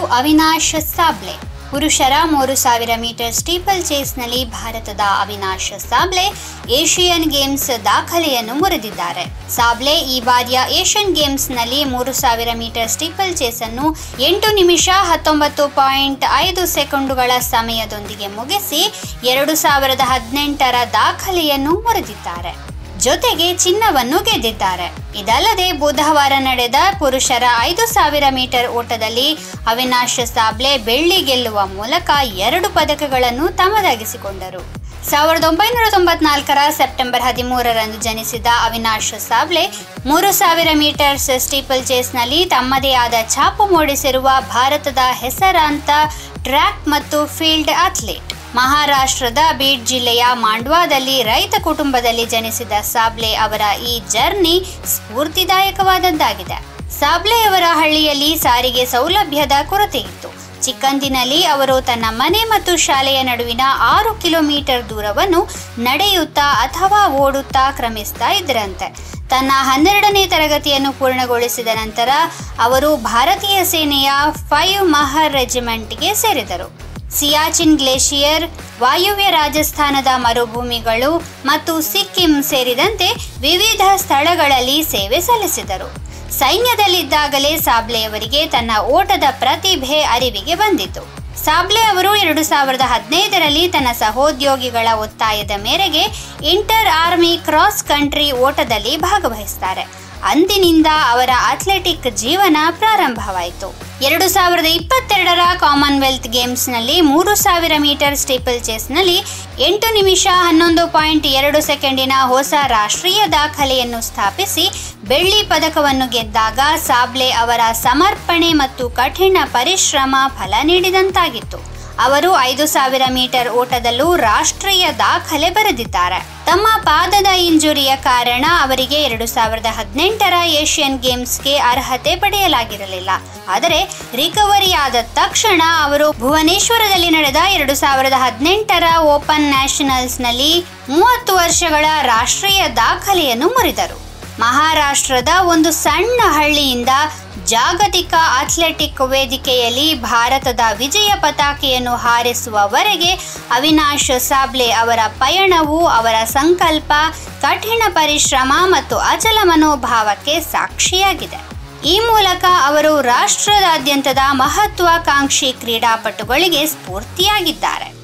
ಅವಿನಾಶ್ ಸಾಬ್ಲೆ ಪುರುಷರ ಮೂರು ಸಾವಿರ ಮೀಟರ್ ಸ್ಟೀಪಲ್ ಚೇಸ್ನಲ್ಲಿ ಭಾರತದ ಅವಿನಾಶ್ ಸಾಬ್ಲೆ ಏಷಿಯನ್ ಗೇಮ್ಸ್ ದಾಖಲೆಯನ್ನು ಮುರಿದಿದ್ದಾರೆ ಸಾಬ್ಲೆ ಈ ಬಾರಿಯ ಏಷ್ಯನ್ ಗೇಮ್ಸ್ನಲ್ಲಿ ಮೂರು ಸಾವಿರ ಮೀಟರ್ ಸ್ಟೀಪಲ್ ಚೇಸ್ ಅನ್ನು ಎಂಟು ನಿಮಿಷ ಹತ್ತೊಂಬತ್ತು ಪಾಯಿಂಟ್ ಐದು ಸೆಕೆಂಡುಗಳ ಸಮಯದೊಂದಿಗೆ ಮುಗಿಸಿ ಎರಡು ಸಾವಿರದ ಹದಿನೆಂಟರ ದಾಖಲೆಯನ್ನು ಮುರಿದಿದ್ದಾರೆ ಜೊತೆಗೆ ಚಿನ್ನವನ್ನು ಗೆದ್ದಿದ್ದಾರೆ ಇದಲ್ಲದೆ ಬುಧವಾರ ನಡೆದ ಪುರುಷರ ಐದು ಸಾವಿರ ಮೀಟರ್ ಓಟದಲ್ಲಿ ಅವಿನಾಶ್ ಸಾಬ್ಲೆ ಬೆಳ್ಳಿ ಗೆಲ್ಲುವ ಮೂಲಕ ಎರಡು ಪದಕಗಳನ್ನು ತಮ್ಮದಾಗಿಸಿಕೊಂಡರು ಸಾವಿರದ ಒಂಬೈನೂರ ತೊಂಬತ್ನಾಲ್ಕರ ಸೆಪ್ಟೆಂಬರ್ ಹದಿಮೂರರಂದು ಜನಿಸಿದ ಅವಿನಾಶ್ ಸಾಬ್ಲೆ ಮೂರು ಸಾವಿರ ಮೀಟರ್ಸ್ ಸ್ಟೀಪಲ್ ಚೇಸ್ನಲ್ಲಿ ತಮ್ಮದೇ ಆದ ಛಾಪು ಮೂಡಿಸಿರುವ ಭಾರತದ ಹೆಸರಾಂತ ಟ್ರ್ಯಾಕ್ ಮತ್ತು ಫೀಲ್ಡ್ ಅಥ್ಲೀಟ್ ಮಹಾರಾಷ್ಟ್ರದ ಬೀಡ್ ಜಿಲ್ಲೆಯ ಮಾಂಡ್ವಾದಲ್ಲಿ ರೈತ ಕುಟುಂಬದಲ್ಲಿ ಜನಿಸಿದ ಸಾಬ್ಲೆ ಅವರ ಈ ಜರ್ನಿ ಸ್ಫೂರ್ತಿದಾಯಕವಾದದ್ದಾಗಿದೆ ಸಾಬ್ಲೆಯವರ ಹಳ್ಳಿಯಲ್ಲಿ ಸಾರಿಗೆ ಸೌಲಭ್ಯದ ಕೊರತೆ ಇತ್ತು ಚಿಕ್ಕಂದಿನಲ್ಲಿ ಅವರು ತನ್ನ ಮನೆ ಮತ್ತು ಶಾಲೆಯ ನಡುವಿನ ಆರು ಕಿಲೋಮೀಟರ್ ದೂರವನ್ನು ನಡೆಯುತ್ತಾ ಅಥವಾ ಓಡುತ್ತಾ ಕ್ರಮಿಸ್ತಾ ಇದ್ರಂತೆ ತನ್ನ ಹನ್ನೆರಡನೇ ತರಗತಿಯನ್ನು ಪೂರ್ಣಗೊಳಿಸಿದ ನಂತರ ಅವರು ಭಾರತೀಯ ಸೇನೆಯ ಫೈವ್ ಮಹರ್ ರೆಜಿಮೆಂಟ್ಗೆ ಸೇರಿದರು ಸಿಯಾಚಿನ್ ಗ್ಲೇಷಿಯರ್ ವಾಯುವ್ಯ ರಾಜಸ್ಥಾನದ ಮರುಭೂಮಿಗಳು ಮತ್ತು ಸಿಕ್ಕಿಂ ಸೇರಿದಂತೆ ವಿವಿಧ ಸ್ಥಳಗಳಲ್ಲಿ ಸೇವೆ ಸಲ್ಲಿಸಿದರು ಸೈನ್ಯದಲ್ಲಿದ್ದಾಗಲೇ ಸಾಬ್ಲೆಯವರಿಗೆ ತನ್ನ ಓಟದ ಪ್ರತಿಭೆ ಅರಿವಿಗೆ ಬಂದಿತು ಸಾಬ್ಲೆ ಅವರು ಎರಡು ಸಾವಿರದ ಹದಿನೈದರಲ್ಲಿ ತನ್ನ ಸಹೋದ್ಯೋಗಿಗಳ ಒತ್ತಾಯದ ಮೇರೆಗೆ ಇಂಟರ್ ಆರ್ಮಿ ಕ್ರಾಸ್ ಕಂಟ್ರಿ ಓಟದಲ್ಲಿ ಭಾಗವಹಿಸ್ತಾರೆ ಅಂದಿನಿಂದ ಅವರ ಅಥ್ಲೆಟಿಕ್ ಜೀವನ ಪ್ರಾರಂಭವಾಯಿತು ಎರಡು ಸಾವಿರದ ಇಪ್ಪತ್ತೆರಡರ ಕಾಮನ್ವೆಲ್ತ್ ಗೇಮ್ಸ್ನಲ್ಲಿ ಮೂರು ಸಾವಿರ ಮೀಟರ್ ಸ್ಟೀಪಲ್ ಚೇಸ್ನಲ್ಲಿ ಎಂಟು ನಿಮಿಷ ಹನ್ನೊಂದು ಪಾಯಿಂಟ್ ಎರಡು ಸೆಕೆಂಡಿನ ಹೊಸ ರಾಷ್ಟ್ರೀಯ ದಾಖಲೆಯನ್ನು ಸ್ಥಾಪಿಸಿ ಬೆಳ್ಳಿ ಪದಕವನ್ನು ಗೆದ್ದಾಗ ಸಾಬ್ಲೆ ಅವರ ಸಮರ್ಪಣೆ ಮತ್ತು ಕಠಿಣ ಪರಿಶ್ರಮ ಫಲ ನೀಡಿದಂತಾಗಿತ್ತು ಅವರು ಐದು ಸಾವಿರ ಮೀಟರ್ ಓಟದಲ್ಲೂ ರಾಷ್ಟ್ರೀಯ ದಾಖಲೆ ಬರೆದಿದ್ದಾರೆ ತಮ್ಮ ಪಾದದ ಇಂಜುರಿಯ ಕಾರಣ ಅವರಿಗೆ ಎರಡು ಸಾವಿರದ ಹದಿನೆಂಟರ ಏಷ್ಯನ್ ಗೇಮ್ಸ್ಗೆ ಅರ್ಹತೆ ಪಡೆಯಲಾಗಿರಲಿಲ್ಲ ಆದರೆ ರಿಕವರಿ ಆದ ತಕ್ಷಣ ಅವರು ಭುವನೇಶ್ವರದಲ್ಲಿ ನಡೆದ ಎರಡು ಸಾವಿರದ ಹದಿನೆಂಟರ ಓಪನ್ ನ್ಯಾಷನಲ್ಸ್ನಲ್ಲಿ ಮೂವತ್ತು ವರ್ಷಗಳ ರಾಷ್ಟ್ರೀಯ ದಾಖಲೆಯನ್ನು ಮುರಿದರು ಮಹಾರಾಷ್ಟ್ರದ ಒಂದು ಸಣ್ಣ ಹಳ್ಳಿಯಿಂದ ಜಾಗತಿಕ ಅಥ್ಲೆಟಿಕ್ ವೇದಿಕೆಯಲ್ಲಿ ಭಾರತದ ವಿಜಯ ಪತಾಕೆಯನ್ನು ಹಾರಿಸುವವರೆಗೆ ಅವಿನಾಶ್ ಸಾಬ್ಲೆ ಅವರ ಪಯಣವು ಅವರ ಸಂಕಲ್ಪ ಕಠಿಣ ಪರಿಶ್ರಮ ಮತ್ತು ಅಚಲ ಮನೋಭಾವಕ್ಕೆ ಸಾಕ್ಷಿಯಾಗಿದೆ ಈ ಮೂಲಕ ಅವರು ರಾಷ್ಟ್ರದಾದ್ಯಂತದ ಮಹತ್ವಾಕಾಂಕ್ಷಿ ಕ್ರೀಡಾಪಟುಗಳಿಗೆ ಸ್ಫೂರ್ತಿಯಾಗಿದ್ದಾರೆ